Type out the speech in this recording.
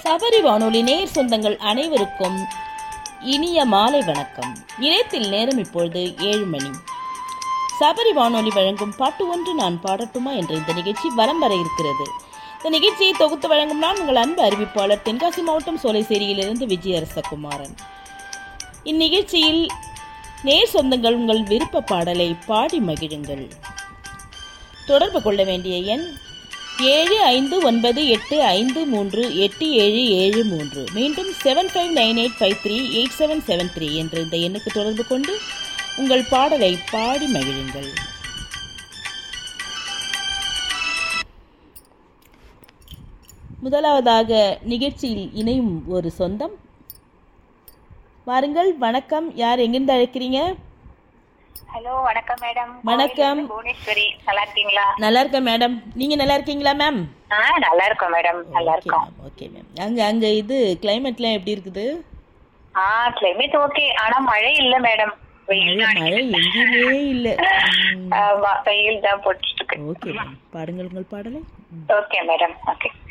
சபரி வானொலி நேர் சொந்தங்கள் அனைவருக்கும் இனிய மாலை வணக்கம் இணையத்தில் நேரம் இப்பொழுது ஏழு மணி சபரி வானொலி வழங்கும் பாட்டு ஒன்று நான் பாடட்டுமா என்ற இந்த நிகழ்ச்சி வலம் வர இருக்கிறது இந்த நிகழ்ச்சியை தொகுத்து வழங்கும் நான் உங்கள் அன்பு அறிவிப்பாளர் தென்காசி மாவட்டம் சோலைசேரியிலிருந்து விஜயரசகுமாரன் இந்நிகழ்ச்சியில் நேர் சொந்தங்கள் உங்கள் விருப்ப பாடலை பாடி மகிழுங்கள் தொடர்பு கொள்ள வேண்டிய எண் ஏழு ஐந்து ஒன்பது எட்டு ஐந்து மூன்று எட்டு ஏழு ஏழு மூன்று மீண்டும் seven five nine eight five three eight seven seven three என்ற இந்த எண்ணுக்கு தொடர்பு கொண்டு உங்கள் பாடலை பாடி மகிழுங்கள் முதலாவதாக நிகழ்ச்சியில் இணையும் ஒரு சொந்தம் வாருங்கள் வணக்கம் யார் எங்கிருந்து அழைக்கிறீங்க ஹலோ வணக்கம் மேடம் வணக்கம். கோவிலிருந்து புவனேஸ்வரி நல்லா இருக்கீங்களா நல்லா இருக்கேன் மேடம் நீங்க நல்லா இருக்கீங்களா மேம் ஆ நல்லா இருக்கோம் மேடம் நல்லா ஓகே இருக்கோம் மேம் ஓகே மேம் அங்க அங்க இது கிளைமேட்லாம் எப்படி இருக்குது ஆ கிளைமேட் ஓகே ஆனா மழை இல்ல மேடம் வெயில் மழை தான் மழை அடிக்குது. எங்கேயுமே இல்லை ஆமா, வெயில் தான் போட்டுட்டு இருக்கு ஓகே மேம் பாடுங்கள் உங்கள் பாடலை ம். Okay madam okay